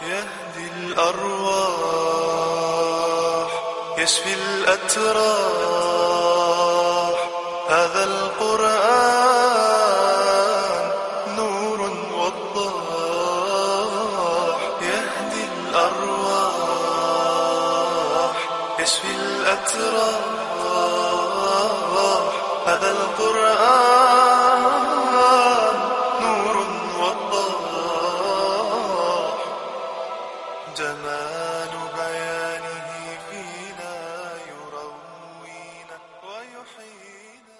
يهدي الأرواح يشفي الأتراح هذا القرآن نور وضاح يهدي الأرواح يشفي الأتراح هذا القرآن نور وضاح جمال بيانه فينا يروينا ويحيينا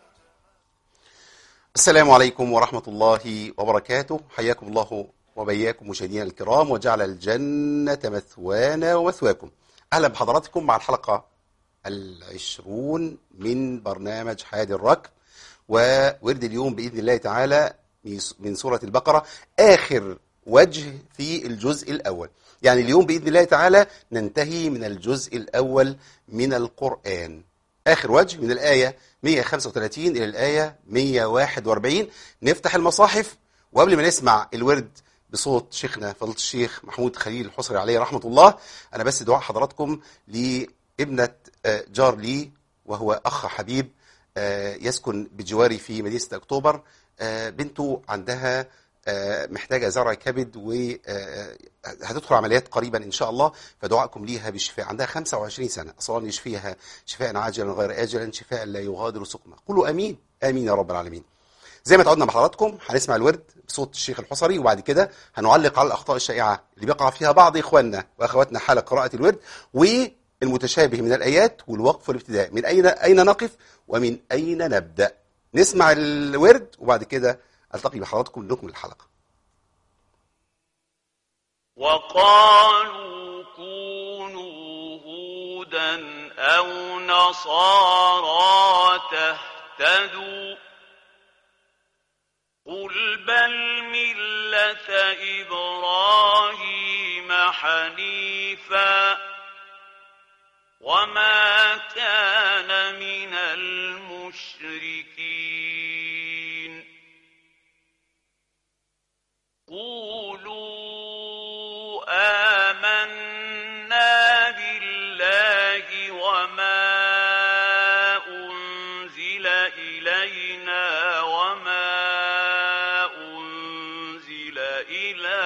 السلام عليكم ورحمة الله وبركاته حياكم الله وبياكم مشاهدينا الكرام وجعل الجنة مثوانا ومثواكم أهلا بحضراتكم مع الحلقة العشرون من برنامج حياة الركب وورد اليوم بإذن الله تعالى من سورة البقرة آخر وجه في الجزء الأول يعني اليوم بإذن الله تعالى ننتهي من الجزء الأول من القرآن آخر وجه من الآية 135 إلى الآية 141 نفتح المصاحف وقبل ما نسمع الورد بصوت شيخنا فضيلة الشيخ محمود خليل الحصري عليه رحمة الله أنا بس دعاء حضراتكم لابنة آه، جار لي وهو أخ حبيب آه، يسكن بجواري في مدينة أكتوبر آه، بنته عندها آه، محتاجة زرع كبد وهتدخل عمليات قريبا إن شاء الله فدعائكم ليها بالشفاء عندها 25 سنة أصلا الله يشفيها شفاء عاجلا غير آجلا شفاء لا يغادر سقما قولوا أمين آمين يا رب العالمين زي ما تعودنا مع حضراتكم هنسمع الورد بصوت الشيخ الحصري وبعد كده هنعلق على الأخطاء الشائعة اللي بيقع فيها بعض إخواننا وأخواتنا حال قراءة الورد والمتشابه من الآيات والوقف والابتداء من أين أين نقف ومن أين نبدأ نسمع الورد وبعد كده ألتقي بحضراتكم لنكمل الحلقة وقالوا كونوا هودا أو نصارى تهتدوا قل بل ملة إبراهيم حنيفا وما كان من المشركين قولوا آمنا بالله وما أنزل إلينا وما أنزل إلى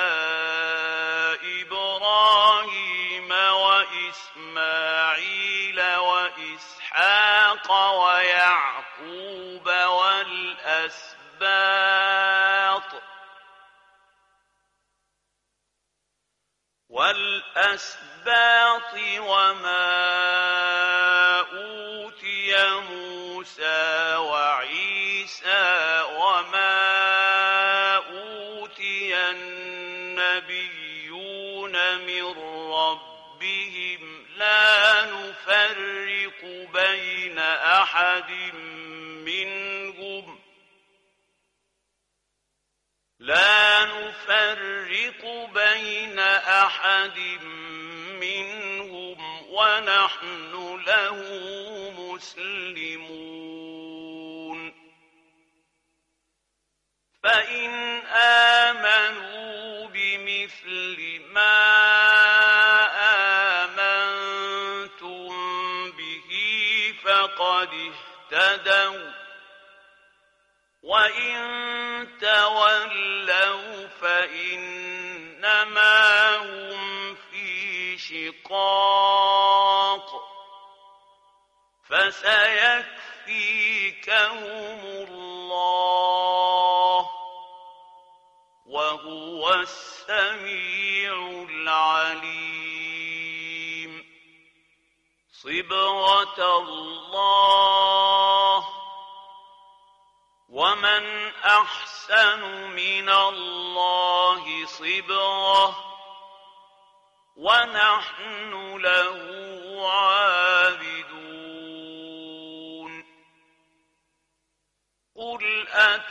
إبراهيم وإسماعيل وإسحاق ويعقوب والأسباط والأسباط وما أوتي موسى وعيسى وما أوتي النبيون من ربهم لا نفرق بين أحد منهم لا نفرق بين أحد منهم ونحن له مسلمون فإن آمنوا بمثل ما آمنتم به فقد اهتدوا وإن تولوا فإنما هم في شقاق فسيكفيكهم الله وهو السميع العليم صبغة الله ومن أحسن من الله صبغة ونحن له عابدون قل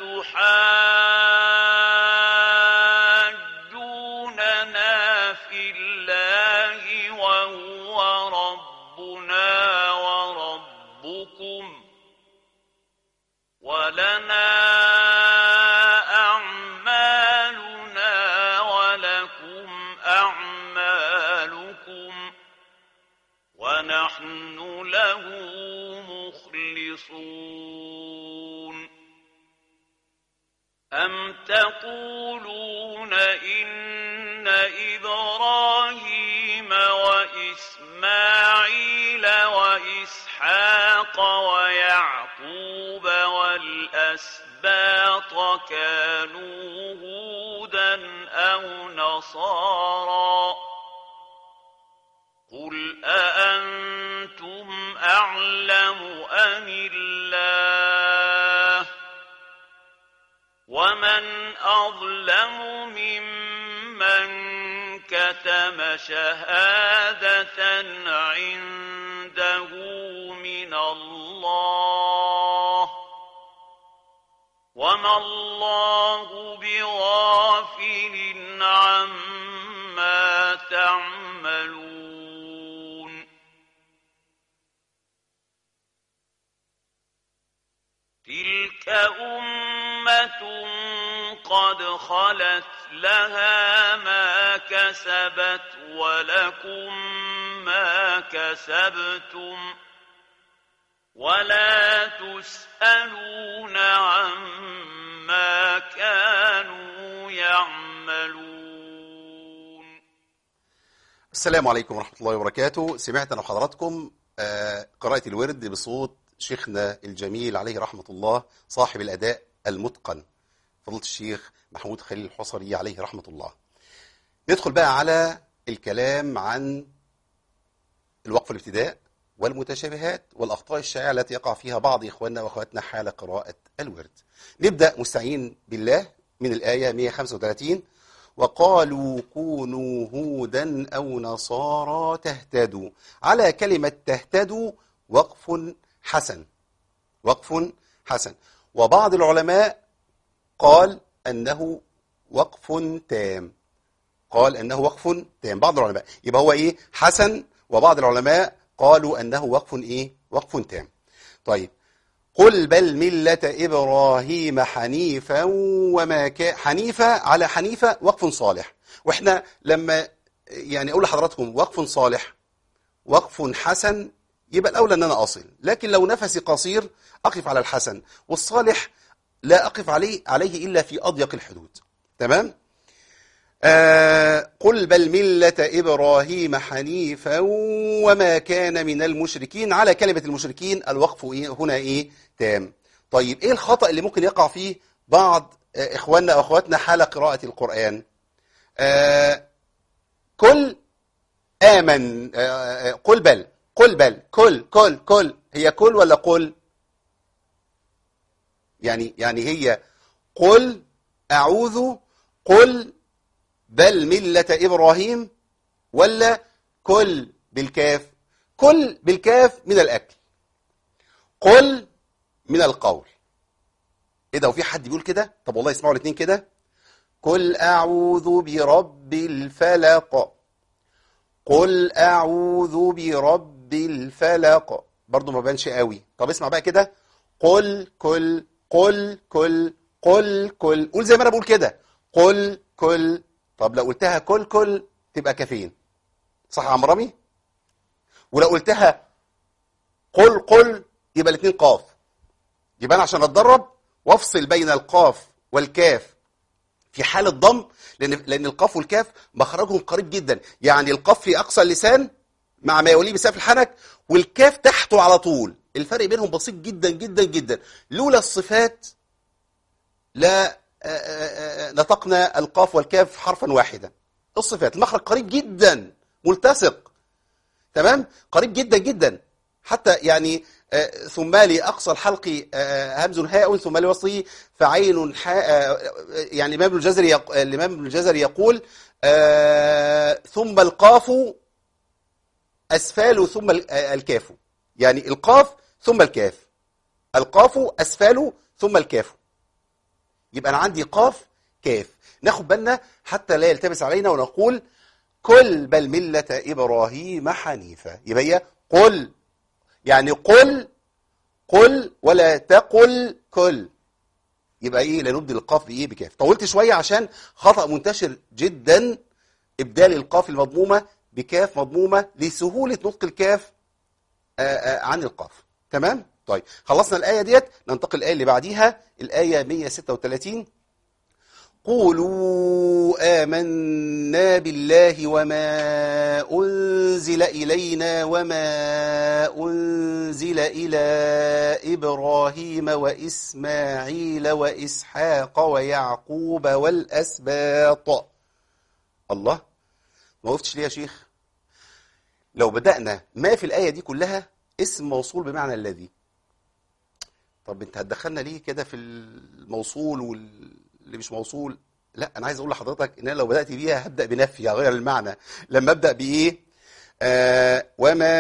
أتحاجوننا في الله وهو ربنا وربكم ولنا أعمالنا ولكم أعمالكم ونحن له مخلصون أم تقولون إن إبراهيم وإسماعيل وإسحاق ويعقوب والأسباط كانوا هودا أو نصارا قل أأنتم أعلم أم الله ومن أظلم ممن كتم شهادة عنده من الله وما الله بغافل عما تعملون تلك أمة قد خلت لها ما كسبت ولكم ما كسبتم ولا تسألون عما كانوا يعملون السلام عليكم ورحمة الله وبركاته سمعت أنا وحضراتكم آه، قراءة الورد بصوت شيخنا الجميل عليه رحمة الله صاحب الأداء المتقن فضيلة الشيخ محمود خليل الحصري عليه رحمة الله ندخل بقى على الكلام عن الوقف الابتداء والمتشابهات والأخطاء الشائعة التي يقع فيها بعض إخواننا وأخواتنا حال قراءة الورد نبدأ مستعين بالله من الآية 135 وقالوا كونوا هودا أو نصارى تهتدوا على كلمة تهتدوا وقف حسن وقف حسن وبعض العلماء قال أنه وقف تام قال أنه وقف تام بعض العلماء يبقى هو إيه حسن وبعض العلماء قالوا أنه وقف إيه وقف تام طيب قل بل ملة إبراهيم حنيفا وما كان حنيفة على حنيفة وقف صالح وإحنا لما يعني أقول لحضراتكم وقف صالح وقف حسن يبقى الأولى أن أنا أصل لكن لو نفسي قصير أقف على الحسن والصالح لا أقف عليه عليه إلا في أضيق الحدود تمام آه قل بل ملة إبراهيم حنيفا وما كان من المشركين على كلمة المشركين الوقف إيه هنا إيه تام طيب إيه الخطأ اللي ممكن يقع فيه بعض آه إخواننا أو أخواتنا حال قراءة القرآن آه كل آمن آه آه، قل بل قل بل كل كل كل هي كل ولا قل يعني يعني هي قل أعوذ قل بل ملة إبراهيم ولا كل بالكاف كل بالكاف من الأكل قل من القول إيه ده وفي حد بيقول كده طب والله اسمعوا الاثنين كده قل أعوذ برب الفلق قل أعوذ برب الفلق برضو ما بانش قوي طب اسمع بقى كده قل كل قل كل قل كل قول زي ما انا بقول كده قل كل طب لو قلتها كل كل تبقى كافين صح يا عم رامي ولو قلتها قل قل يبقى الاثنين قاف يبقى انا عشان اتدرب وافصل بين القاف والكاف في حال الضم لان لان القاف والكاف مخرجهم قريب جدا يعني القاف في اقصى اللسان مع ما يوليه بسقف الحنك والكاف تحته على طول الفرق بينهم بسيط جدا جدا جدا لولا الصفات لا آه، آه، آه، نطقنا القاف والكاف حرفا واحدا الصفات المخرج قريب جدا ملتصق تمام قريب جدا جدا حتى يعني آه، ثم لأقصى الحلق آه، همز هاء ثم لوصله فعين حاء آه، يعني الإمام ابن الجزري يق- الإمام ابن الجزري يقول آه، ثم القاف أسفال ثم ال- آه، الكاف يعني القاف ثم الكاف القاف أسفال ثم الكاف يبقى أنا عندي قاف كاف ناخد بالنا حتى لا يلتبس علينا ونقول كل بل ملة إبراهيم حنيفة يبقى هي قل يعني قل قل ولا تقل كل يبقى ايه لا نبدل القاف بايه بكاف طولت شويه عشان خطأ منتشر جدا ابدال القاف المضمومه بكاف مضمومه لسهوله نطق الكاف آه، آه، عن القاف تمام طيب خلصنا الآية ديت ننتقل الآية اللي بعديها الآية 136 قولوا آمنا بالله وما أنزل إلينا وما أنزل إلى إبراهيم وإسماعيل وإسحاق ويعقوب والأسباط الله ما وقفتش ليه يا شيخ لو بدأنا ما في الآية دي كلها اسم موصول بمعنى الذي طب انت هتدخلنا ليه كده في الموصول واللي مش موصول لا انا عايز اقول لحضرتك ان انا لو بدات بيها هبدا بنفي هغير المعنى لما ابدا بايه آه وما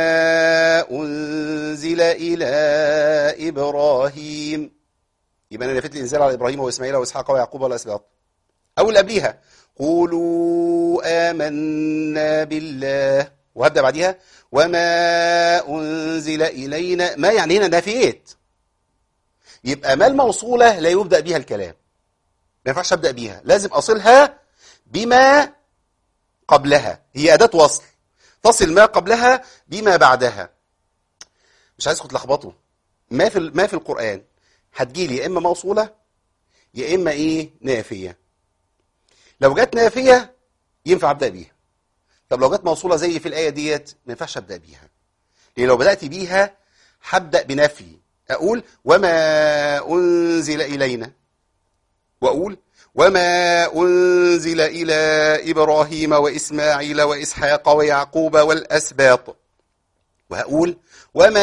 انزل الى ابراهيم يبقى انا نفيت الانزال على ابراهيم واسماعيل واسحاق ويعقوب والاسباط او اللي قبليها قولوا آمنا بالله وهبدأ بعديها وما أنزل إلينا ما يعني هنا نفيت يبقى ما الموصولة لا يبدأ بها الكلام ما ينفعش أبدأ بيها لازم أصلها بما قبلها هي أداة وصل تصل ما قبلها بما بعدها مش عايزكم تلخبطوا ما في ما في القرآن هتجيلي يا إما موصولة يا إما إيه نافية لو جت نافية ينفع أبدأ بيها طب لو جت موصولة زي في الآية ديت ما ينفعش أبدأ بيها لأن لو بدأت بيها هبدأ بنفي أقول وما أنزل إلينا وأقول وما أنزل إلى إبراهيم وإسماعيل وإسحاق ويعقوب والأسباط وهقول وما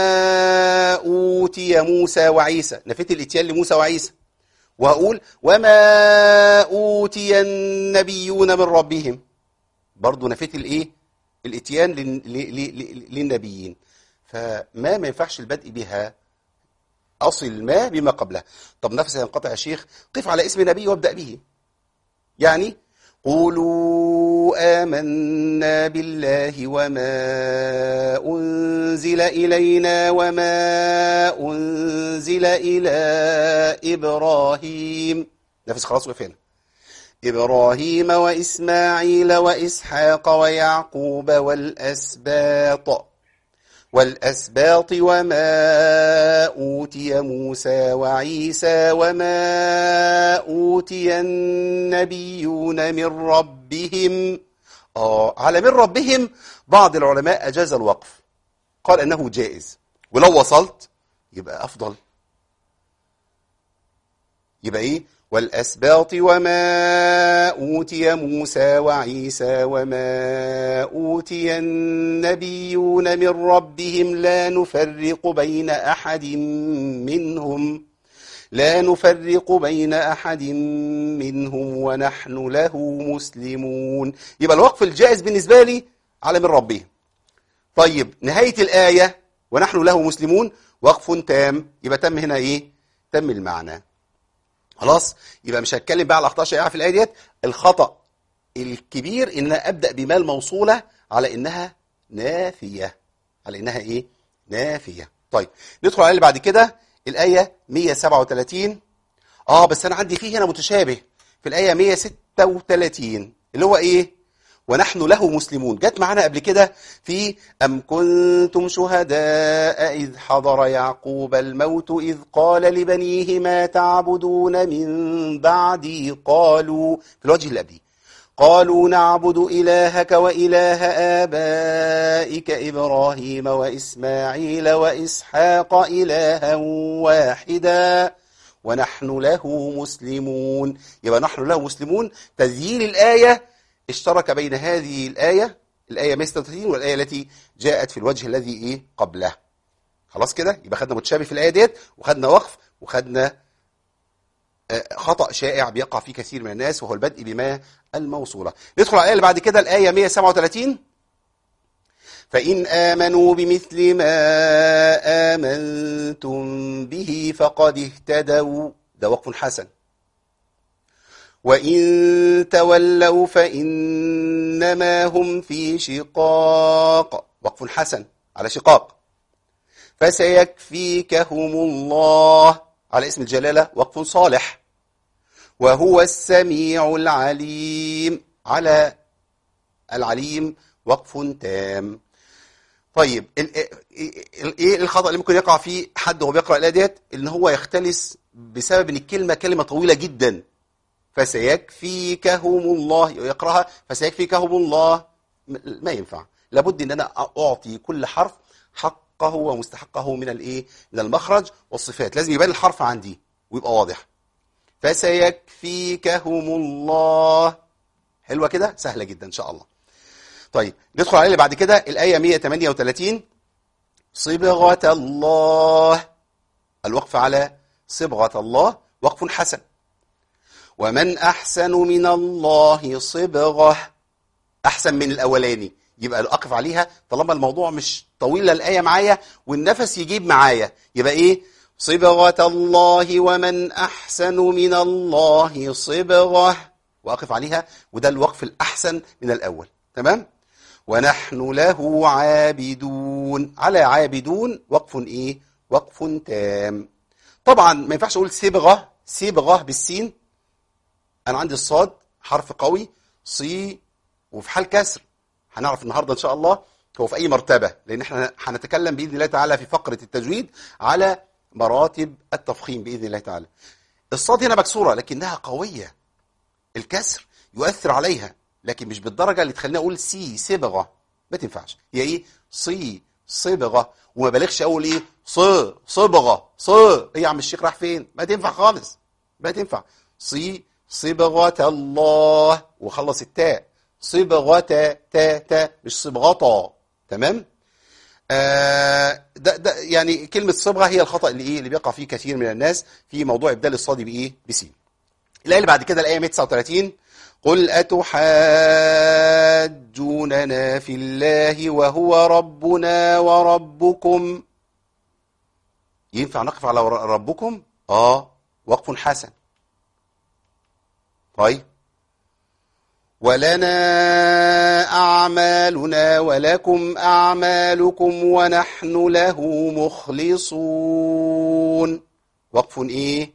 أوتي موسى وعيسى نفيت الإتيان لموسى وعيسى وهقول وما أوتي النبيون من ربهم برضو نفيت الايه الاتيان لل- ل- ل- ل- للنبيين فما ما ينفعش البدء بها اصل ما بما قبلها طب نفسي ينقطع يا شيخ قف على اسم نبي وابدا به يعني قولوا آمنا بالله وما أنزل إلينا وما أنزل إلى إبراهيم نفس خلاص وقف هنا إبراهيم وإسماعيل وإسحاق ويعقوب والأسباط والأسباط وما أوتي موسى وعيسى وما أوتي النبيون من ربهم آه على من ربهم بعض العلماء أجاز الوقف قال أنه جائز ولو وصلت يبقى أفضل يبقى ايه والاسباط وما اوتي موسى وعيسى وما اوتي النبيون من ربهم لا نفرق بين احد منهم لا نفرق بين احد منهم ونحن له مسلمون يبقى الوقف الجائز بالنسبه لي على من ربهم طيب نهايه الايه ونحن له مسلمون وقف تام يبقى تم هنا ايه تم المعنى خلاص يبقى مش هتكلم بقى على الاخطاء شائعه في الايه ديت الخطا الكبير ان انا ابدا بما الموصوله على انها نافيه على انها ايه نافيه طيب ندخل على اللي بعد كده الايه 137 اه بس انا عندي فيه هنا متشابه في الايه 136 اللي هو ايه ونحن له مسلمون جت معانا قبل كده في أم كنتم شهداء إذ حضر يعقوب الموت إذ قال لبنيه ما تعبدون من بعدي قالوا في الوجه اللي قبليه قالوا نعبد إلهك وإله آبائك إبراهيم وإسماعيل وإسحاق إلها واحدا ونحن له مسلمون يبقى نحن له مسلمون تذييل الآية اشترك بين هذه الآية الآية 136 والآية التي جاءت في الوجه الذي إيه قبله خلاص كده يبقى خدنا متشابه في الآية ديت وخدنا وقف وخدنا آه، خطأ شائع بيقع فيه كثير من الناس وهو البدء بما الموصولة ندخل على الآية اللي بعد كده الآية 137 فإن آمنوا بمثل ما آمنتم به فقد اهتدوا ده وقف حسن وإن تولوا فإنما هم في شقاق وقف حسن على شقاق فسيكفيكهم الله على اسم الجلالة وقف صالح وهو السميع العليم على العليم وقف تام طيب ال- ال- ايه الخطأ اللي ممكن يقع فيه حد وهو بيقرأ الآية ديت ان هو يختلس بسبب ان الكلمة كلمة طويلة جدا فسيكفيكهم الله يقرأها فسيكفيكهم الله م- ما ينفع لابد ان انا اعطي كل حرف حقه ومستحقه من الايه من المخرج والصفات لازم يبان الحرف عندي ويبقى واضح فسيكفيكهم الله حلوة كده سهلة جدا ان شاء الله طيب ندخل على اللي بعد كده الآية 138 صبغة الله الوقف على صبغة الله وقف حسن ومن أحسن من الله صبغة أحسن من الأولاني يبقى أقف عليها طالما الموضوع مش طويل الآية معايا والنفس يجيب معايا يبقى إيه صبغة الله ومن أحسن من الله صبغة وأقف عليها وده الوقف الأحسن من الأول تمام ونحن له عابدون على عابدون وقف ايه وقف تام طبعا ما ينفعش اقول صبغه صبغه بالسين انا عندي الصاد حرف قوي صي وفي حال كسر هنعرف النهارده ان شاء الله هو في اي مرتبه لان احنا هنتكلم باذن الله تعالى في فقره التجويد على مراتب التفخيم باذن الله تعالى الصاد هنا مكسوره لكنها قويه الكسر يؤثر عليها لكن مش بالدرجه اللي تخليني اقول سي صبغه ما تنفعش هي ايه صي صبغه وما بالغش اقول ايه ص صبغه ص ايه يا عم الشيخ راح فين ما تنفع خالص ما تنفع صي صبغه الله وخلص التاء صبغه تا تا مش صبغه تمام آه ده ده يعني كلمه صبغه هي الخطا اللي ايه اللي بيقع فيه كثير من الناس في موضوع ابدال الصاد بايه بسين الآية اللي بعد كده الآية 139 قل أتحاجوننا في الله وهو ربنا وربكم ينفع نقف على ربكم؟ آه وقف حسن طيب ولنا أعمالنا ولكم أعمالكم ونحن له مخلصون وقف إيه؟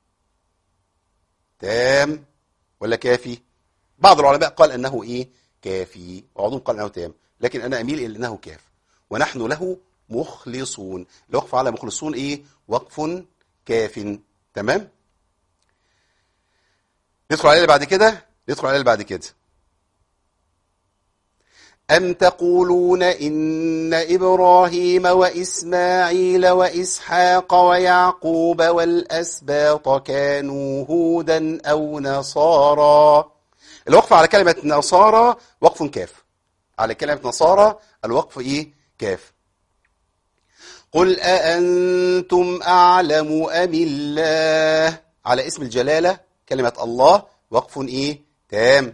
تام ولا كافي بعض العلماء قال انه ايه كافي وبعضهم قال انه تام لكن انا اميل الى انه كاف ونحن له مخلصون الوقف على مخلصون ايه وقف كاف تمام ندخل عليه اللي بعد كده ندخل عليه اللي بعد كده أم تقولون إن إبراهيم وإسماعيل وإسحاق ويعقوب والأسباط كانوا هودا أو نصارى الوقف على كلمة نصارى وقف كاف على كلمة نصارى الوقف إيه كاف قل أأنتم أعلم أم الله على اسم الجلالة كلمة الله وقف إيه تام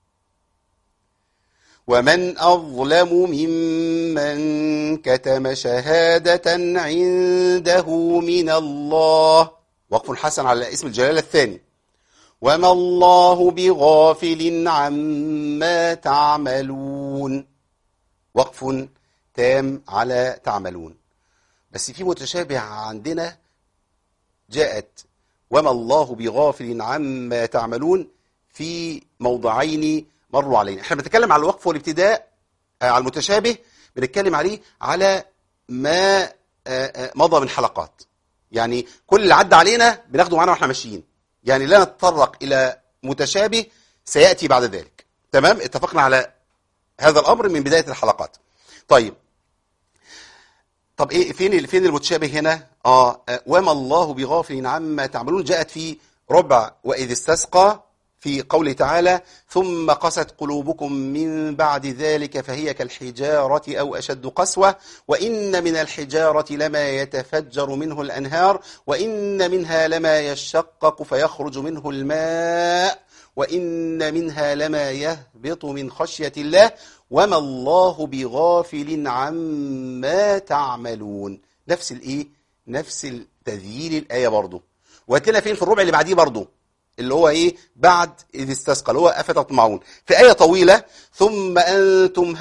ومن أظلم ممن كتم شهادة عنده من الله وقف حسن على اسم الجلالة الثاني وما الله بغافل عما تعملون وقف تام على تعملون بس في متشابه عندنا جاءت وما الله بغافل عما تعملون في موضعين مروا علينا احنا بنتكلم على الوقف والابتداء آه، على المتشابه بنتكلم عليه على ما آه، آه، مضى من حلقات يعني كل اللي عدى علينا بناخده معانا واحنا ماشيين يعني لا نتطرق الى متشابه سياتي بعد ذلك تمام اتفقنا على هذا الامر من بدايه الحلقات طيب طب ايه فين فين المتشابه هنا اه آه، وما الله بغافل عما تعملون جاءت في ربع واذ استسقى في قوله تعالى ثم قست قلوبكم من بعد ذلك فهي كالحجارة أو أشد قسوة وإن من الحجارة لما يتفجر منه الأنهار وإن منها لما يشقق فيخرج منه الماء وإن منها لما يهبط من خشية الله وما الله بغافل عما تعملون نفس الإيه؟ نفس التذييل الآية برضو وهتلاقينا فين في الربع اللي بعديه برضو اللي هو ايه بعد اذ استسقى اللي هو افتطمعون في ايه طويله ثم انتم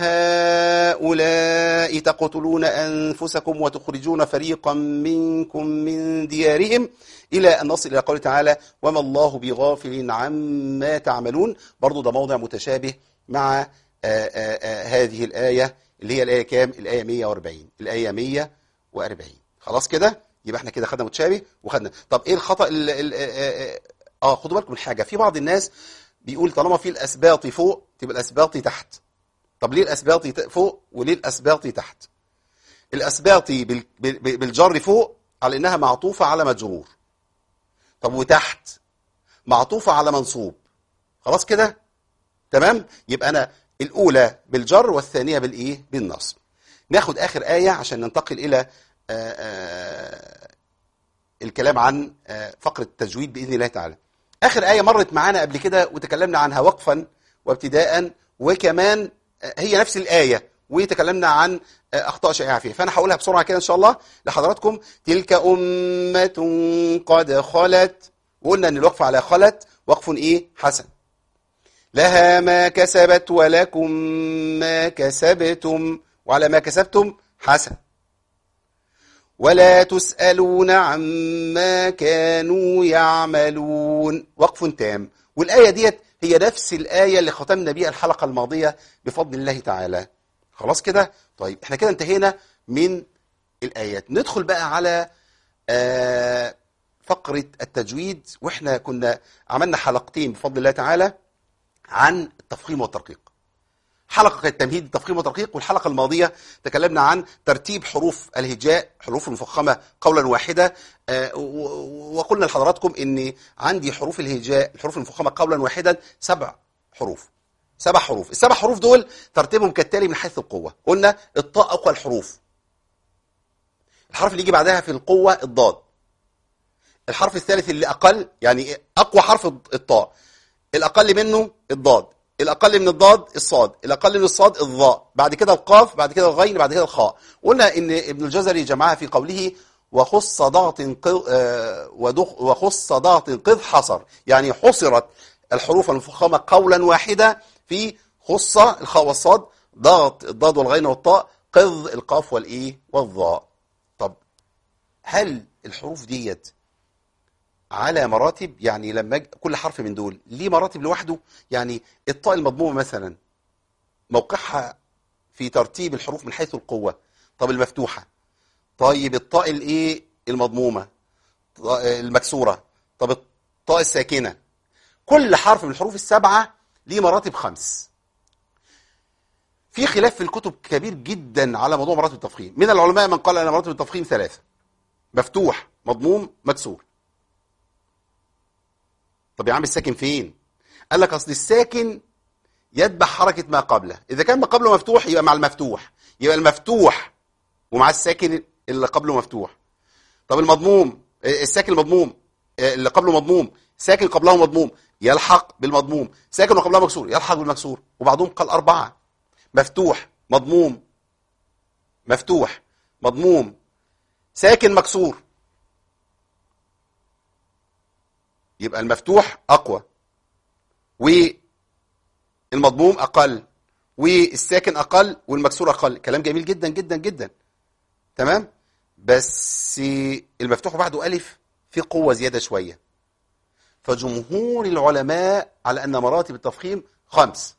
هؤلاء تقتلون انفسكم وتخرجون فريقا منكم من ديارهم الى ان نصل الى قوله تعالى وما الله بغافل عما تعملون برضو ده موضع متشابه مع آآ آآ هذه الايه اللي هي الآية كام الآية 140 الآية 140 خلاص كده يبقى احنا كده خدنا متشابه وخدنا طب ايه الخطأ ال ال اه, اه خدوا بالكم من حاجة في بعض الناس بيقول طالما في الأسباط فوق تبقى الأسباط تحت طب ليه الأسباط ت- فوق وليه الأسباط تحت الأسباط بال- بال- بالجر فوق على إنها معطوفة على مجرور طب وتحت معطوفة على منصوب خلاص كده تمام يبقى أنا الأولى بالجر والثانية بالإيه بالنصب ناخد آخر آية عشان ننتقل إلى آه، آه، الكلام عن آه، فقرة التجويد بإذن الله تعالى آخر آية مرت معانا قبل كده وتكلمنا عنها وقفا وابتداء وكمان آه، هي نفس الآية وتكلمنا عن آه، أخطاء شائعة فيها فأنا هقولها بسرعة كده إن شاء الله لحضراتكم تلك أمة قد خلت وقلنا أن الوقف على خلت وقف إيه حسن لها ما كسبت ولكم ما كسبتم وعلى ما كسبتم حسن ولا تسألون عما كانوا يعملون وقف تام والآية ديت هي نفس الآية اللي ختمنا بيها الحلقة الماضية بفضل الله تعالى خلاص كده طيب احنا كده انتهينا من الآيات ندخل بقى على آه، فقرة التجويد واحنا كنا عملنا حلقتين بفضل الله تعالى عن التفخيم والترقيق حلقة كانت تمهيد التفخيم والترقيق والحلقة الماضية تكلمنا عن ترتيب حروف الهجاء حروف المفخمة قولا واحدة آه، و- و- وقلنا لحضراتكم ان عندي حروف الهجاء الحروف المفخمة قولا واحدا سبع حروف سبع حروف السبع حروف دول ترتيبهم كالتالي من حيث القوة قلنا الطاء أقوى الحروف الحرف اللي يجي بعدها في القوة الضاد الحرف الثالث اللي أقل يعني أقوى حرف الطاء الأقل منه الضاد الأقل من الضاد الصاد الأقل من الصاد الضاء بعد كده القاف بعد كده الغين بعد كده الخاء قلنا إن ابن الجزري جمعها في قوله وخص ضغط قض آه، ودخ وخص ضغط قض حصر يعني حصرت الحروف المفخمة قولا واحدة في خصة الخاء والصاد ضغط الضاد والغين والطاء قض القاف والإيه والضاء طب هل الحروف ديت على مراتب يعني لما أج- كل حرف من دول ليه مراتب لوحده يعني الطاء المضمومة مثلا موقعها في ترتيب الحروف من حيث القوة طب المفتوحة طيب الطاء الايه المضمومة طا- المكسورة طب الطاء الساكنة كل حرف من الحروف السبعة ليه مراتب خمس في خلاف في الكتب كبير جدا على موضوع مراتب التفخيم من العلماء من قال ان مراتب التفخيم ثلاثة مفتوح مضموم مكسور طب يا عم الساكن فين قال لك اصل الساكن يتبع حركة ما قبله إذا كان ما قبله مفتوح يبقى مع المفتوح يبقى المفتوح ومع الساكن اللي قبله مفتوح طب المضموم آه، الساكن المضموم آه، اللي قبله مضموم ساكن قبله مضموم يلحق بالمضموم ساكن وقبله مكسور يلحق بالمكسور وبعضهم قال أربعة مفتوح مضموم مفتوح مضموم ساكن مكسور يبقى المفتوح أقوى والمضموم أقل والساكن أقل والمكسور أقل كلام جميل جدا جدا جدا تمام بس المفتوح بعده ألف في قوة زيادة شوية فجمهور العلماء على أن مراتب التفخيم خمس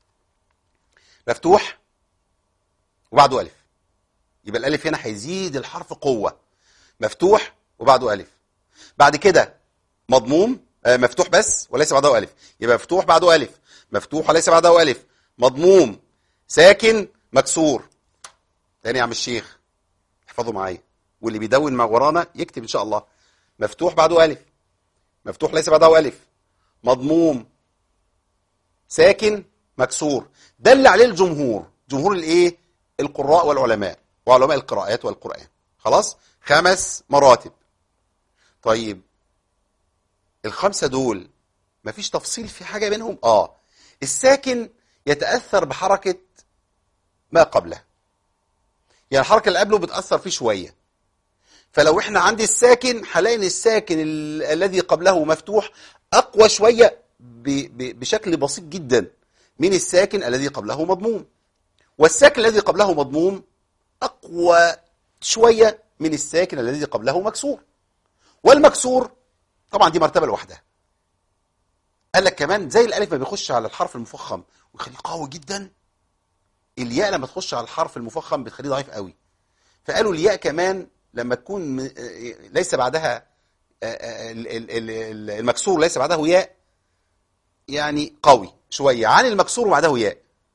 مفتوح وبعده ألف يبقى الألف هنا هيزيد الحرف قوة مفتوح وبعده ألف بعد كده مضموم آه، مفتوح بس وليس بعده ألف يبقى مفتوح بعده ألف مفتوح وليس بعده ألف مضموم ساكن مكسور تاني يا عم الشيخ احفظوا معايا واللي بيدون مع ورانا يكتب إن شاء الله مفتوح بعده ألف مفتوح ليس بعده ألف مضموم ساكن مكسور دل عليه الجمهور جمهور الايه القراء والعلماء وعلماء القراءات والقرآن خلاص خمس مراتب طيب الخمسة دول مفيش تفصيل في حاجة بينهم اه الساكن يتأثر بحركة ما قبله يعني الحركة اللي قبله بتأثر فيه شوية فلو احنا عندي الساكن هلاقي ان الساكن ال- الذي قبله مفتوح اقوى شوية ب ب بشكل بسيط جدا من الساكن الذي قبله مضموم والساكن الذي قبله مضموم اقوى شوية من الساكن الذي قبله مكسور والمكسور طبعا دي مرتبة لوحدها قال لك كمان زي الالف ما بيخش على الحرف المفخم ويخليه قوي جدا الياء لما تخش على الحرف المفخم بتخليه ضعيف قوي فقالوا الياء كمان لما تكون م- آه، ليس بعدها آه، آه، ال- ال- ال- ال- المكسور ليس بعده ياء يعني قوي شوية عن المكسور وبعده ياء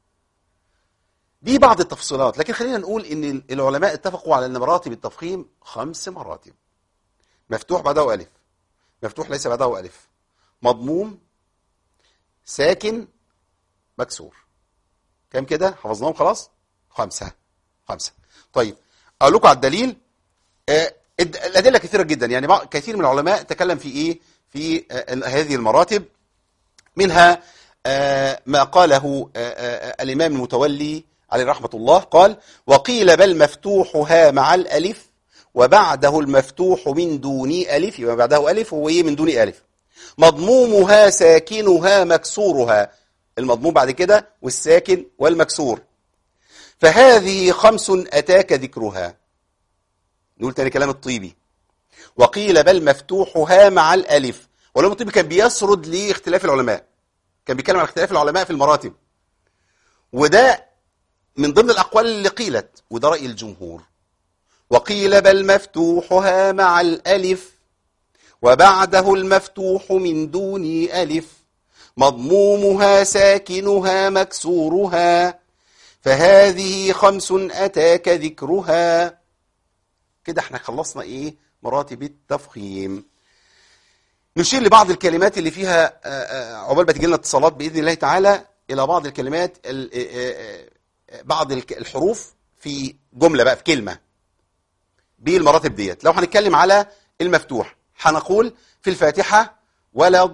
دي بعض التفصيلات لكن خلينا نقول ان العلماء اتفقوا على ان مراتب التفخيم خمس مراتب مفتوح بعده ألف مفتوح ليس بعده ألف مضموم ساكن مكسور كام كده حفظناهم خلاص خمسة خمسة طيب أقول لكم على الدليل آه، الد- الأدلة كثيرة جدا يعني بعض- كثير من العلماء تكلم في إيه في آه، ال- هذه المراتب منها آه، ما قاله آه، آه، الإمام المتولي عليه رحمة الله قال وقيل بل مفتوحها مع الألف وبعده المفتوح من دون ألف يبقى بعده ألف وهو إيه من دون ألف مضمومها ساكنها مكسورها المضموم بعد كده والساكن والمكسور فهذه خمس أتاك ذكرها نقول تاني كلام الطيبي وقيل بل مفتوحها مع الألف والإمام الطيبي كان بيسرد لاختلاف العلماء كان بيتكلم عن اختلاف العلماء في المراتب وده من ضمن الأقوال اللي قيلت وده رأي الجمهور وقيل بل مفتوحها مع الألف وبعده المفتوح من دون ألف مضمومها ساكنها مكسورها فهذه خمس أتاك ذكرها كده احنا خلصنا ايه مراتب التفخيم نشير لبعض الكلمات اللي فيها آه، آه، عقبال ما تجي لنا اتصالات باذن الله تعالى الى بعض الكلمات ال- آه، آه، بعض الك- الحروف في جمله بقى في كلمه بالمراتب ديت لو هنتكلم على المفتوح هنقول في الفاتحه ولا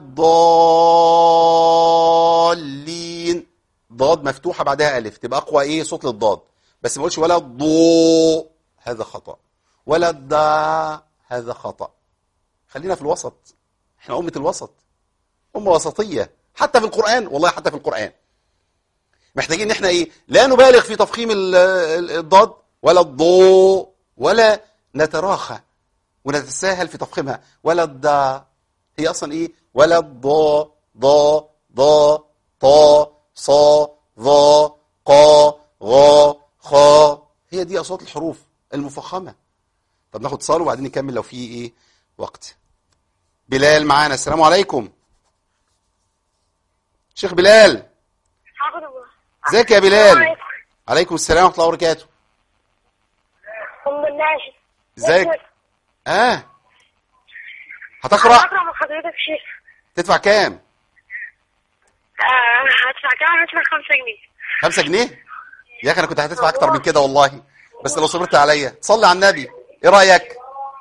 الضالين ضاد مفتوحه بعدها الف تبقى اقوى ايه صوت للضاد بس ما اقولش ولا الضو هذا خطا ولا الدا هذا خطا خلينا في الوسط احنا أمة الوسط أمة وسطية حتى في القرآن والله حتى في القرآن محتاجين ان احنا ايه لا نبالغ في تفخيم ال- ال- الضاد ولا الضوء ولا نتراخى ونتساهل في تفخيمها ولا الدا هي اصلا ايه ولا الضا ضا ضا طا صا ظا قا غا خا هي دي اصوات الحروف المفخمه طب ناخد اتصال وبعدين نكمل لو في ايه وقت بلال معانا السلام عليكم شيخ بلال حاضر الله ازيك يا بلال عليكم السلام ورحمه الله وبركاته ام الناشد ازيك اه هتقرا اقرا من حضرتك شيخ تدفع كام آه هدفع كام هدفع 5 جنيه خمسة جنيه يا اخي انا كنت هتدفع اكتر من كده والله بس لو صبرت عليا صلي على النبي ايه رايك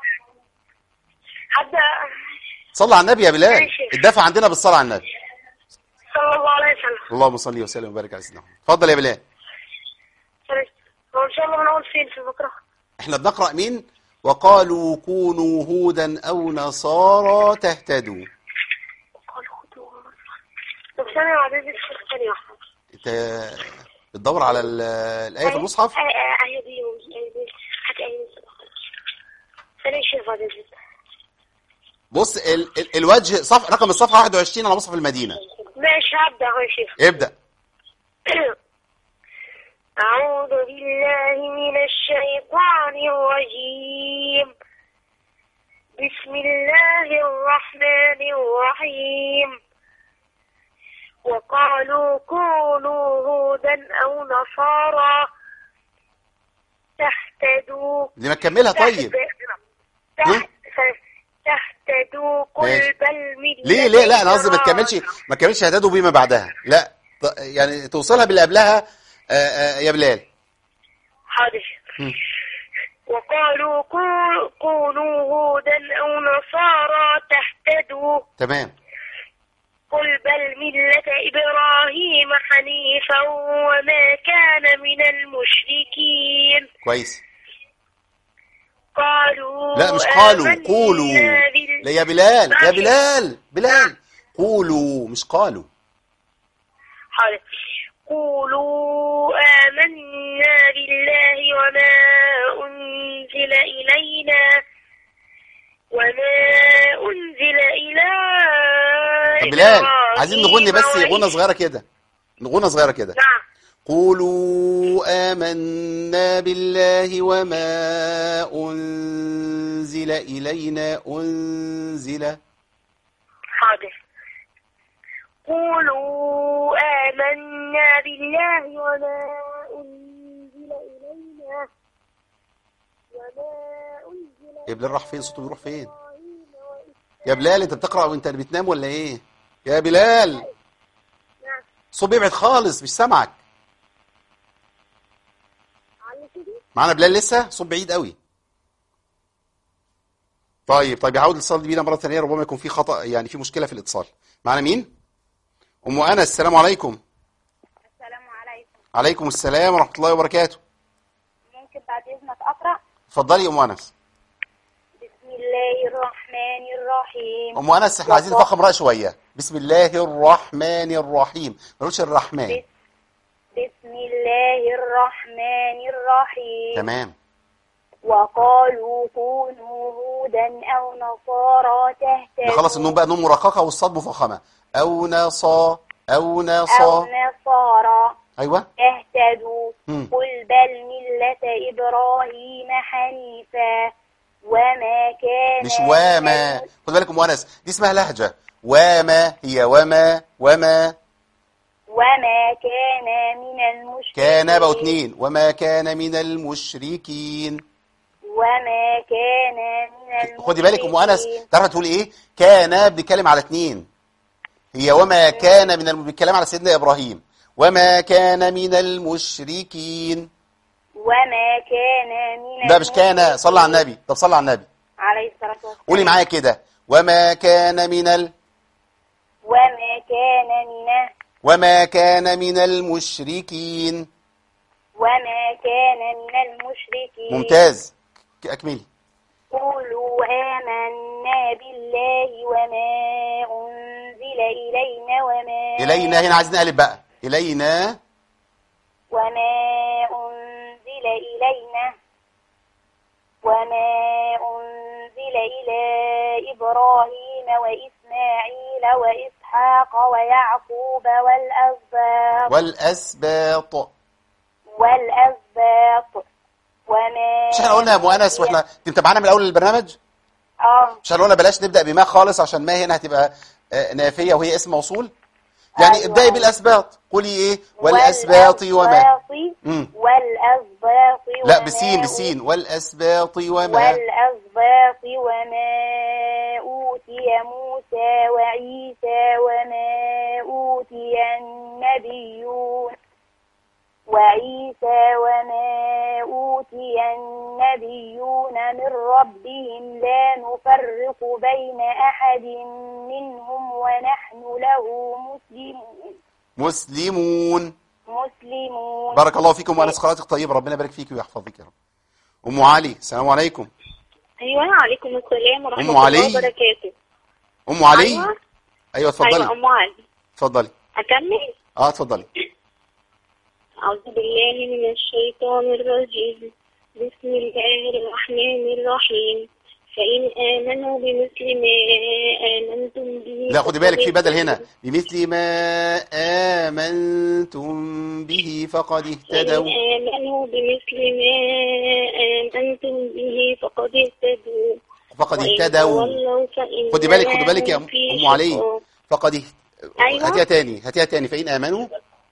حد صلي على النبي يا بلال ماشي. الدفع عندنا بالصلاه على النبي صلى الله عليه وسلم اللهم صل وسلم وبارك على سيدنا محمد اتفضل يا بلال هو ان شاء الله بنقول فين في بكره احنا بنقرا مين وقالوا كونوا هودا او نصارى تهتدوا قالوا خدوا طب ثانية بعد اذنك شيخ ثانية واحدة انت بتدور على ال- الايه في المصحف آه، آه، آية دي آية دي هات آية دي ثانية شيخ بعد اذنك بص ال ال الوجه صف رقم الصفحه 21 على مصحف المدينه ماشي هبدأ اهو يا شيخ ابدا أعوذ بالله من الشيطان الرجيم بسم الله الرحمن الرحيم وقالوا كونوا هودا أو نصارى تهتدوا دي ما تكملها طيب تهت- تهتدوا قل ماشي. بل ملة ليه ليه لا انا قصدي ما تكملش إبراهيم. ما تكملش اعداده بما بعدها لا ط- يعني توصلها باللي قبلها آه، آه، يا بلال حاضر مم. وقالوا كو- كونوا هودا أو نصارى تهتدوا تمام قل بل ملة إبراهيم حنيفا وما كان من المشركين كويس قالوا لا مش قالوا آمنا قولوا بال- لا يا بلال يا ماشي. بلال بلال قولوا مش قالوا حاضر قولوا آمنا بالله وما أنزل إلينا وما أنزل إلى طب بلال إبراهيم عايزين نغني بس وإسحاق. غنى صغيره كده غنى صغيره كده نعم قولوا آمنا بالله وما أنزل إلينا أنزل حاضر قولوا آمنا بالله وما أنزل إلينا وما أنزل يا بلال راح فين صوته بيروح فين إبراهيم وإسحاق يا بلال انت بتقرأ وانت بتنام ولا ايه يا بلال نعم الصوت بيبعد خالص مش سامعك على كده معانا بلال لسه صوت بعيد قوي طيب طيب يعود الاتصال بينا مرة ثانية ربما يكون في خطأ يعني في مشكلة في الاتصال معانا مين أم أنس السلام عليكم السلام عليكم عليكم السلام ورحمة الله وبركاته ممكن بعد إذنك أقرأ اتفضلي يا أم أنس بسم الله الرحمن الرحيم أم أنس احنا عايزين نفخم رأي شوية بسم الله الرحمن الرحيم ما نقولش الرحمن بس- بسم الله الرحمن الرحيم تمام وقالوا كونوا هودا أو نصارى تهتدوا نخلص النوم بقى نوم مرققة والصاد مفخمة أو نصا أو أو نصا نصارى أيوة تهتدوا مم. قل بل ملة إبراهيم حنيفا وما كان مش وما من خد بالك أم أنس دي اسمها لهجة وما هي وما وما وما كان من المشركين كان بقوا اتنين وما كان من المشركين وما كان من المشركين خدي بالك ام انس تعرف تقول ايه كان بنتكلم على اتنين هي وما كان من الم... بنتكلم على سيدنا ابراهيم وما كان من المشركين وما كان من لا مش كان المشركين. صلى على النبي طب صلى على النبي عليه الصلاة والسلام قولي معايا كده وما كان من ال... وما كان من وما كان من المشركين وما كان من المشركين ممتاز ك- اكملي قولوا آمنا بالله وما أنزل إلينا وما الينا هنا عايزين نقلب بقى الينا وما أنزل إلينا وما أنزل إلى إبراهيم وإسماعيل وإسحاق ويعقوب والأسباط والاسباط والأسباط وما مش احنا قلنا يا ابو انس واحنا انت متابعانا من اول البرنامج اه مش هنقولنا بلاش نبدأ بما خالص عشان ما هنا هتبقى آه، نافية وهي اسم موصول يعني أيوة. ابدأي بالأسباط قولي ايه والأسباط وما والأسباط مم. والأسباط لا وما بسين بسين والأسباط وما والأسباط وما أوتي موسى وعيسى وما أوتي النبيون وعيسى وما أوتي النبيون من ربهم لا نفرق بين أحد منهم ونحن له مسلمون مسلمون مسلمون بارك الله فيكم وأنس قراءتك طيبة ربنا يبارك فيك ويحفظك يا رب أم علي السلام عليكم أيوة عليكم السلام ورحمة أم علي. الله وبركاته أم علي أيوة أيوة أيوة اتفضلي أم علي اتفضلي أكمل اه اتفضلي أعوذ بالله من الشيطان الرجيم بسم الله الرحمن الرحيم فإن آمنوا بمثل ما آمنتم به لا خدي بالك في فقد بدل هنا اهتدوا. بمثل ما آمنتم به فقد فإن اهتدوا آمنوا بمثل ما آمنتم به فقد اهتدوا فقد وإن اهتدوا تولوا فإنما خدي بالك خدي بالك يا هم في أم علي شقاق. فقد اهت... أيوة. هاتيها تاني هاتيها تاني فإن آمنوا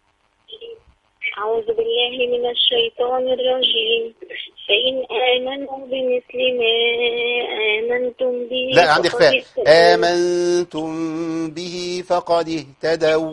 أعوذ بالله من الشيطان الرجيم فإن آمنوا بمثل ما آمنتم به لا عندي فقد إخفاء اهتدوا. آمنتم به فقد اهتدوا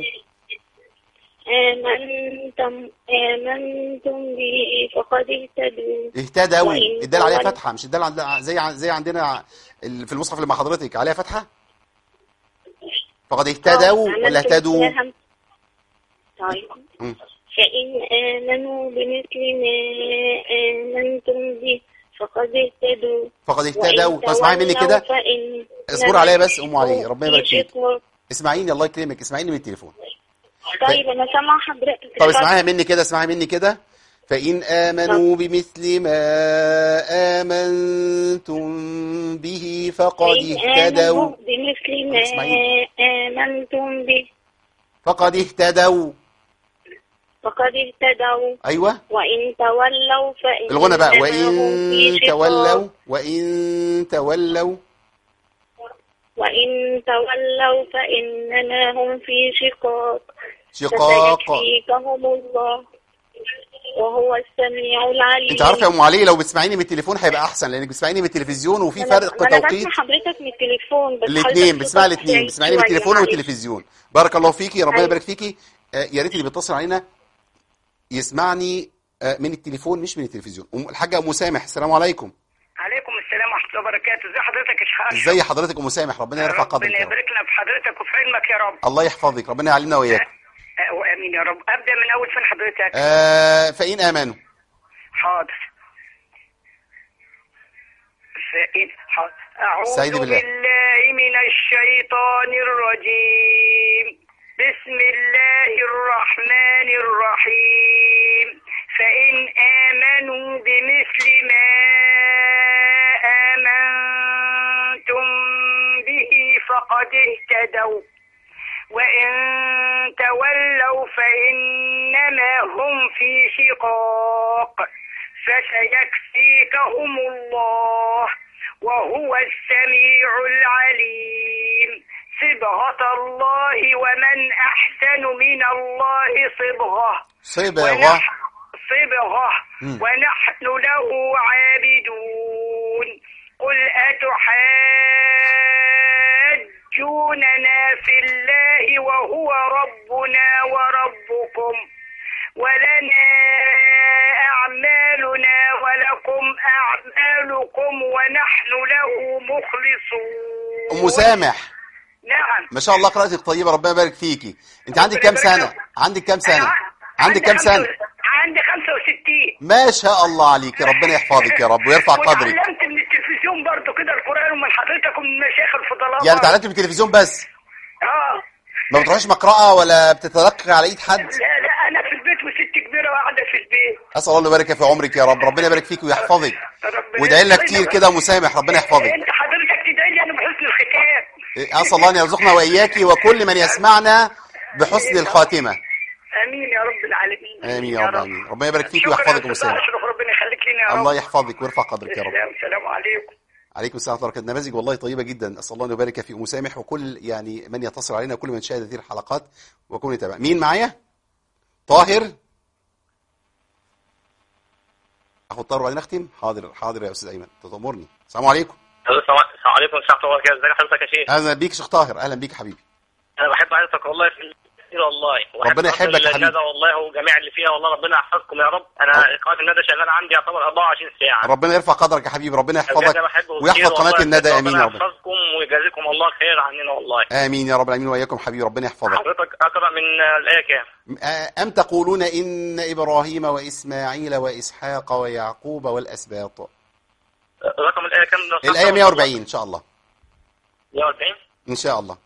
آمنتم آمنتم به فقد اهتدوا اهتدوا وإن الدال عليها تولوا- فتحة مش الدال عند- زي ع- زي عندنا ال- في المصحف اللي مع حضرتك عليها فتحة فقد اهتدوا آه، ولا آمنتم اهتدوا فيها هم- طيب مم. فإن آمنوا بمثل ما آمنتم به فقد اهتدوا فقد وإن اهتدوا طب اسمعي مني تولوا كده فإن اصبر عليا بس ام علي ربنا يبارك في فيك شقاق. اسمعيني الله يكرمك اسمعيني من التليفون طيب أنا سامعة حضرتك طب اسمعيها مني كده اسمعي مني كده فإن آمنوا بمثل ما آمنتم به فقد فإن اهتدوا آمنوا بمثل ما اسمعيني. آمنتم به فقد اهتدوا فقد اهتدوا ايوه وإن تولوا فإنما الغنى بقى هم وان في شقاق تولوا وان تولوا وإن تولوا فإنما هم في شقاق شقاق فسيكفيكهم الله وهو السميع العليم انت عارفه يا ام علي لو بتسمعيني من التليفون هيبقى احسن لانك بتسمعيني من التلفزيون وفي أنا- فرق أنا توقيت بسمع حضرتك من التليفون بس الاثنين حضرتك بتسمعي صوتك الاثنين بعيد بتسمعيني من شوية، التليفون معلش. والتلفزيون بارك الله فيكي ربنا أيوة. يبارك فيكي آه، يا ريت اللي بيتصل علينا يسمعني آه، من التليفون مش من التلفزيون أم- الحاجه ام سامح السلام عليكم عليكم السلام ورحمة الله وبركاته ازي حضرتك يا شيخ أشرف؟ ازي حضرتك ام سامح ربنا يرفع قدرك ربنا يا رب يبارك لنا في حضرتك وفي علمك يا رب الله يحفظك ربنا يعلمنا واياك أه، وامين يا رب ابدا من اول فين حضرتك آه فإن آمنوا حاضر فإن حاضر أعوذ سعيد بالله. بالله من الشيطان الرجيم بسم الله الرحمن الرحيم فإن آمنوا بمثل ما آمنتم به فقد اهتدوا وإن تولوا فإنما هم في شقاق فسيكفيكهم الله وهو السميع العليم صبغة الله ومن أحسن من الله صبغة صبغة ونح- صبغة مم. ونحن له عابدون قل أتحاجوننا في الله وهو ربنا وربكم ولنا أعمالنا ولكم أعمالكم ونحن له مخلصون أم سامح نعم ما شاء الله قراءتك طيبة ربنا يبارك فيكي أنت عندك كام ربنا يبارك سنة لك. عندك كام سنة أنا عندك كام خمسة- سنة عندي 65 ما شاء الله عليك ربنا يحفظك يا رب ويرفع قدرك واتعلمت من التلفزيون برضو كده القرآن ومن حضرتك ومن المشايخ الفضلاء يعني برضو. اتعلمت من التلفزيون بس اه ما بتروحش مقرأة ولا بتتلقى على ايد حد لا لا انا في البيت وست كبيره قاعده في البيت اسال الله يبارك في عمرك يا رب ربنا يبارك فيك ويحفظك ربنا وادعي لنا يحفظك. كتير كده ومسامح ربنا يحفظك انت حضرتك تدعي لي انا بحسن الختام اسال الله ان يرزقنا واياكي وكل من يسمعنا بحسن الخاتمه امين يا رب العالمين امين يا رب امين ربنا يبارك فيك شكرا ويحفظك يا ام أستاذ مسامح أشرف، ربنا يخليك لنا يا رب الله يحفظك ويرفع قدرك يا رب السلام السلام عليكم عليكم السلام ورحمه الله وبركاته نماذج والله طيبه جدا اسال الله ان يبارك في ام مسامح وكل يعني من يتصل علينا وكل من شاهد هذه الحلقات وكل يتابع مين معايا طاهر اخد طاهر وبعدين اختم حاضر حاضر يا استاذ ايمن تطمرني السلام عليكم السلام عليكم ورحمة الله وبركاته ازيك حضرتك يا شيخ اهلا بيك شيخ طاهر اهلا بيك حبيبي انا بحب حضرتك والله في كتير والله وأحب ربنا يحبك يا قناة حبيبي. الندى والله وجميع اللي فيها والله ربنا يحفظكم يا رب انا رب. قناة الندى شغال عندي يعتبر 24 ساعة ربنا يرفع قدرك يا حبيبي ربنا بجد يحفظك أنا بحبه كتير ويحفظ قناه والله. الندى امين يا ربنا رب يحفظكم ويجازيكم الله خير عننا والله امين يا رب العالمين واياكم حبيبي ربنا يحفظك حضرتك اقرا من الآية كام؟ آه، أم تقولون إن إبراهيم وإسماعيل وإسحاق ويعقوب والأسباط رقم الآية كام؟ لو سمحت؟ الآية 140 إن شاء الله 140 إن شاء الله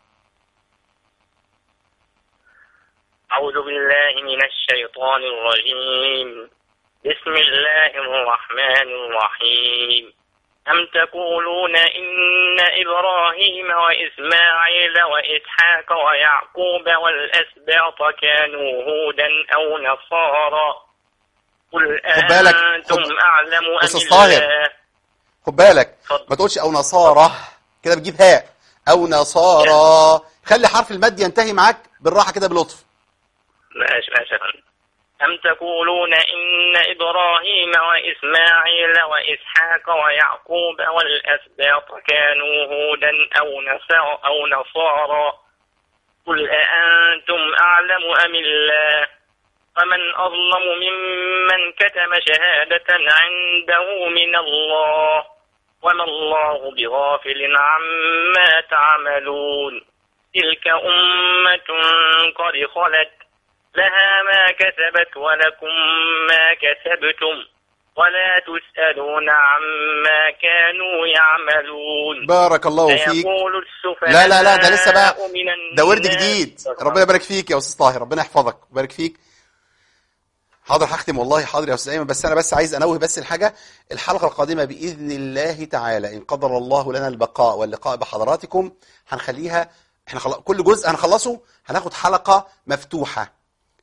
أعوذ بالله من الشيطان الرجيم بسم الله الرحمن الرحيم أم تقولون إن إبراهيم وإسماعيل وإسحاق ويعقوب والأسباط كانوا هودا أو نصارى قل خد بالك، أنتم خد- أعلم أم أستاذ طاهر. الله خد بالك اتفضل. ما تقولش أو نصارى كده بتجيب هاء أو نصارى خلي حرف المد ينتهي معاك بالراحة كده بلطف ماشي ماشي يا فندم. أم تقولون إن إبراهيم وإسماعيل وإسحاق ويعقوب والأسباط كانوا هودا أو نصارى أو نصارى قل أأنتم أعلم أم الله ومن أظلم ممن كتم شهادة عنده من الله وما الله بغافل عما تعملون تلك أمة قد خلت لها ما كسبت ولكم ما كسبتم ولا تسألون عما كانوا يعملون بارك الله فيك سيقول السفهاء لا لا لا ده لسه بقى من الناس ده ورد جديد ربنا يبارك فيك يا أستاذ طاهر ربنا يحفظك ويبارك فيك حاضر هختم والله حاضر يا استاذ ايمن بس انا بس عايز انوه بس الحاجه الحلقه القادمه باذن الله تعالى ان قدر الله لنا البقاء واللقاء بحضراتكم هنخليها احنا خل... كل جزء هنخلصه هناخد حلقه مفتوحه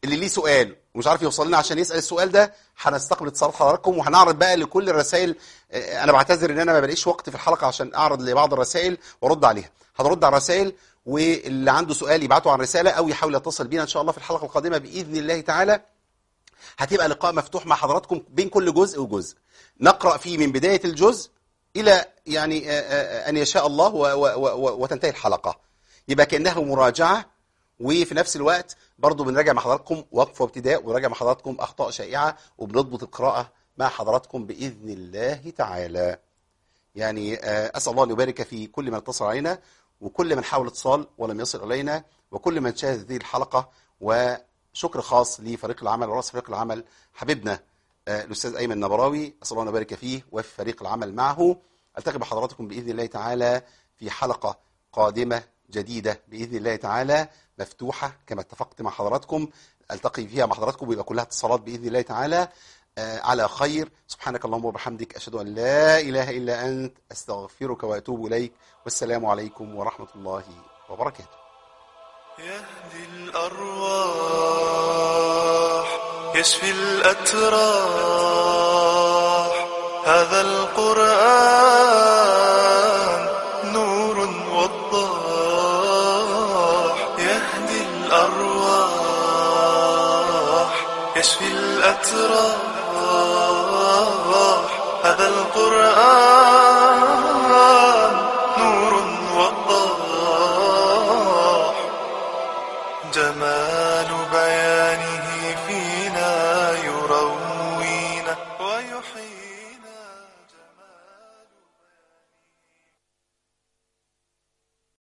اللي ليه سؤال ومش عارف يوصل لنا عشان يسال السؤال ده هنستقبل اتصالات حضراتكم وهنعرض بقى لكل الرسائل آه، انا بعتذر ان انا ما بلاقيش وقت في الحلقه عشان اعرض لبعض الرسائل وارد عليها هنرد على الرسائل واللي عنده سؤال يبعته عن رساله او يحاول يتصل بينا ان شاء الله في الحلقه القادمه باذن الله تعالى هتبقى لقاء مفتوح مع حضراتكم بين كل جزء وجزء نقرأ فيه من بداية الجزء إلى يعني آه، آه، أن يشاء الله و- و- و- وتنتهي الحلقة يبقى كأنها مراجعة وفي نفس الوقت برضو بنراجع مع حضراتكم وقف وابتداء ونراجع مع حضراتكم أخطاء شائعة وبنضبط القراءة مع حضراتكم بإذن الله تعالى يعني آه، أسأل الله أن يبارك في كل من اتصل علينا وكل من حاول اتصال ولم يصل إلينا وكل من شاهد هذه الحلقة وشكر خاص لفريق العمل ورأس فريق العمل حبيبنا آه، الأستاذ أيمن نبراوي أسأل الله أن يبارك فيه وفي فريق العمل معه ألتقي بحضراتكم بإذن الله تعالى في حلقة قادمة جديدة بإذن الله تعالى مفتوحة كما اتفقت مع حضراتكم ألتقي فيها مع حضراتكم ويبقى كلها اتصالات بإذن الله تعالى آه، على خير سبحانك اللهم وبحمدك أشهد أن لا إله إلا أنت أستغفرك وأتوب إليك والسلام عليكم ورحمة الله وبركاته يهدي الأرواح يشفي الأتراح هذا القرآن نور وضاح يهدي الأرواح يشفي الأتراح